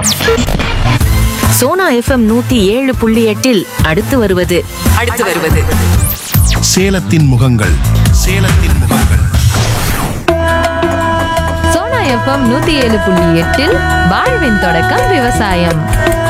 Sona FM நூத்தி ஏழு புள்ளி எட்டில் அடுத்து வருவது அடுத்து வருவது சேலத்தின் முகங்கள் சேலத்தின் முகங்கள் சோனா எஃப்எம் நூத்தி ஏழு புள்ளி எட்டில் வாழ்வின் தொடக்கம் விவசாயம்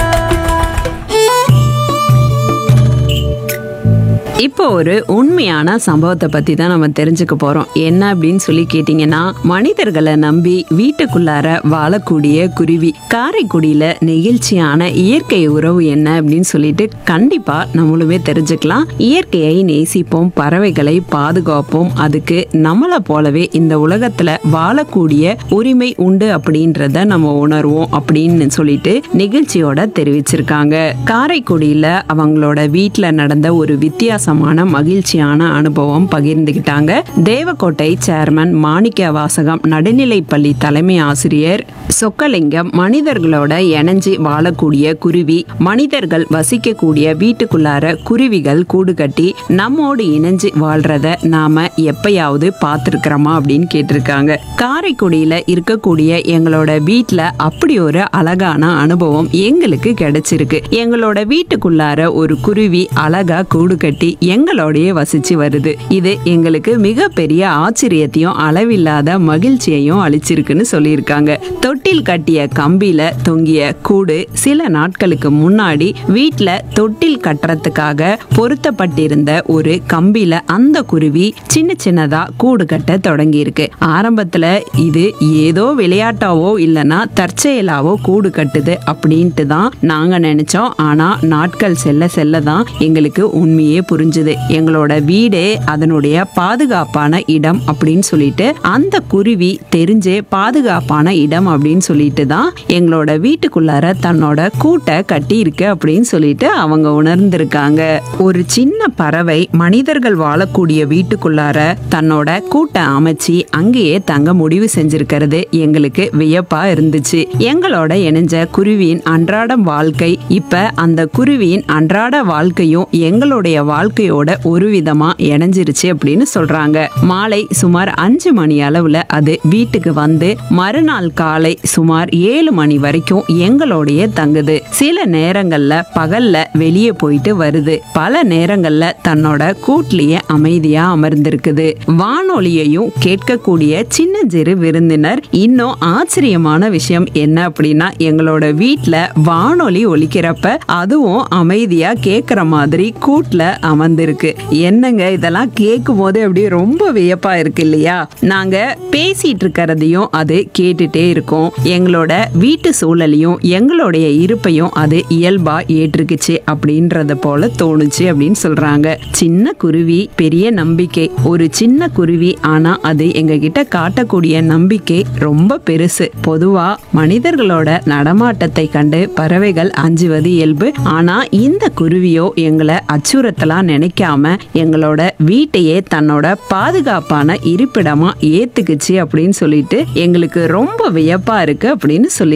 இப்போ ஒரு உண்மையான சம்பவத்தை பத்தி தான் நம்ம தெரிஞ்சுக்க போறோம் என்ன அப்படின்னு சொல்லி கேட்டீங்கன்னா மனிதர்களை நம்பி வீட்டுக்குள்ளார வாழக்கூடிய குருவி காரைக்குடியில நெகிழ்ச்சியான இயற்கை உறவு என்ன அப்படின்னு சொல்லிட்டு கண்டிப்பா நம்மளுமே தெரிஞ்சுக்கலாம் இயற்கையை நேசிப்போம் பறவைகளை பாதுகாப்போம் அதுக்கு நம்மளை போலவே இந்த உலகத்துல வாழக்கூடிய உரிமை உண்டு அப்படின்றத நம்ம உணர்வோம் அப்படின்னு சொல்லிட்டு நிகழ்ச்சியோட தெரிவிச்சிருக்காங்க காரைக்குடியில அவங்களோட வீட்ல நடந்த ஒரு வித்தியாசமான மகிழ்ச்சியான அனுபவம் பகிர்ந்துகிட்டாங்க தேவக்கோட்டை சேர்மன் மாணிக்க வாசகம் நடுநிலைப்பள்ளி தலைமை ஆசிரியர் சொக்கலிங்கம் மனிதர்களோட இணைஞ்சு வாழக்கூடிய குருவி மனிதர்கள் வசிக்கக்கூடிய வீட்டுக்குள்ளார குருவிகள் கூடு கட்டி நம்மோடு இணைஞ்சு வாழ்றத நாம எப்பயாவது பார்த்துருக்கிறோமா அப்படின்னு கேட்டிருக்காங்க காரைக்குடியில இருக்கக்கூடிய எங்களோட வீட்ல அப்படி ஒரு அழகான அனுபவம் எங்களுக்கு கிடைச்சிருக்கு எங்களோட வீட்டுக்குள்ளார ஒரு குருவி அழகா கூடு கட்டி எங்களோடயே வசிச்சு வருது இது எங்களுக்கு மிகப்பெரிய ஆச்சரியத்தையும் அளவில்லாத மகிழ்ச்சியையும் அளிச்சிருக்குன்னு சொல்லியிருக்காங்க தொட்டில் கட்டிய கம்பியில தொங்கிய கூடு சில நாட்களுக்கு முன்னாடி வீட்ல தொட்டில் கட்டுறதுக்காக பொருத்தப்பட்டிருந்த ஒரு கம்பியில அந்த குருவி சின்ன சின்னதா கூடு கட்ட தொடங்கி இருக்கு ஆரம்பத்துல இது ஏதோ விளையாட்டாவோ இல்லைன்னா தற்செயலாவோ கூடு கட்டுது அப்படின்ட்டு தான் நாங்க நினைச்சோம் ஆனா நாட்கள் செல்ல செல்ல தான் எங்களுக்கு உண்மையே புரிஞ்சுது எங்களோட வீடே அதனுடைய பாதுகாப்பான இடம் அப்படின்னு சொல்லிட்டு அந்த குருவி தெரிஞ்சே பாதுகாப்பான இடம் அப்படின்னு சொல்லிட்டு தான் எங்களோட வீட்டுக்குள்ளார தன்னோட கூட்டை கட்டி இருக்கு அப்படின்னு சொல்லிட்டு அவங்க உணர்ந்திருக்காங்க ஒரு சின்ன பறவை மனிதர்கள் வாழக்கூடிய வீட்டுக்குள்ளார தன்னோட கூட்டை அமைச்சு அங்கேயே தங்க முடிவு செஞ்சிருக்கிறது எங்களுக்கு வியப்பா இருந்துச்சு எங்களோட இணைஞ்ச குருவியின் அன்றாடம் வாழ்க்கை இப்ப அந்த குருவியின் அன்றாட வாழ்க்கையும் எங்களுடைய வாழ்க்கையோட ஒரு விதமா இணைஞ்சிருச்சு அப்படின்னு சொல்றாங்க மாலை சுமார் அஞ்சு மணி அளவுல அது வீட்டுக்கு வந்து மறுநாள் காலை சுமார் ஏழு மணி வரைக்கும் எங்களோடயே தங்குது சில நேரங்கள்ல பகல்ல வெளியே போயிட்டு வருது பல நேரங்கள்ல தன்னோட கூட்லயே அமைதியா அமர்ந்திருக்குது வானொலியையும் கேட்கக்கூடிய சின்ன சிறு விருந்தினர் இன்னும் ஆச்சரியமான விஷயம் என்ன அப்படின்னா எங்களோட வீட்ல வானொலி ஒலிக்கிறப்ப அதுவும் அமைதியா கேட்குற மாதிரி கூட்ல அமர்ந்திருக்கு என்னங்க இதெல்லாம் கேட்கும் போது அப்படியே ரொம்ப வியப்பா இருக்கு இல்லையா நாங்க பேசிட்டு இருக்கிறதையும் அது கேட்டுட்டே இருக்கும் எங்களோட வீட்டு சூழலையும் எங்களுடைய இருப்பையும் அது இயல்பா ஏற்றுக்குச்சு அப்படின்றத போல தோணுச்சு அப்படின்னு சொல்றாங்க சின்ன குருவி பெரிய நம்பிக்கை ஒரு சின்ன குருவி ஆனா அது எங்க கிட்ட காட்டக்கூடிய நம்பிக்கை ரொம்ப பெருசு பொதுவா மனிதர்களோட நடமாட்டத்தை கண்டு பறவைகள் அஞ்சுவது இயல்பு ஆனா இந்த குருவியோ எங்களை அச்சுறுத்தலாம் நினைக்காம எங்களோட வீட்டையே தன்னோட பாதுகாப்பான இருப்பிடமா ஏத்துக்குச்சு அப்படின்னு சொல்லிட்டு எங்களுக்கு ரொம்ப வியப்பா இருக்கு அப்படின்னு சொல்லி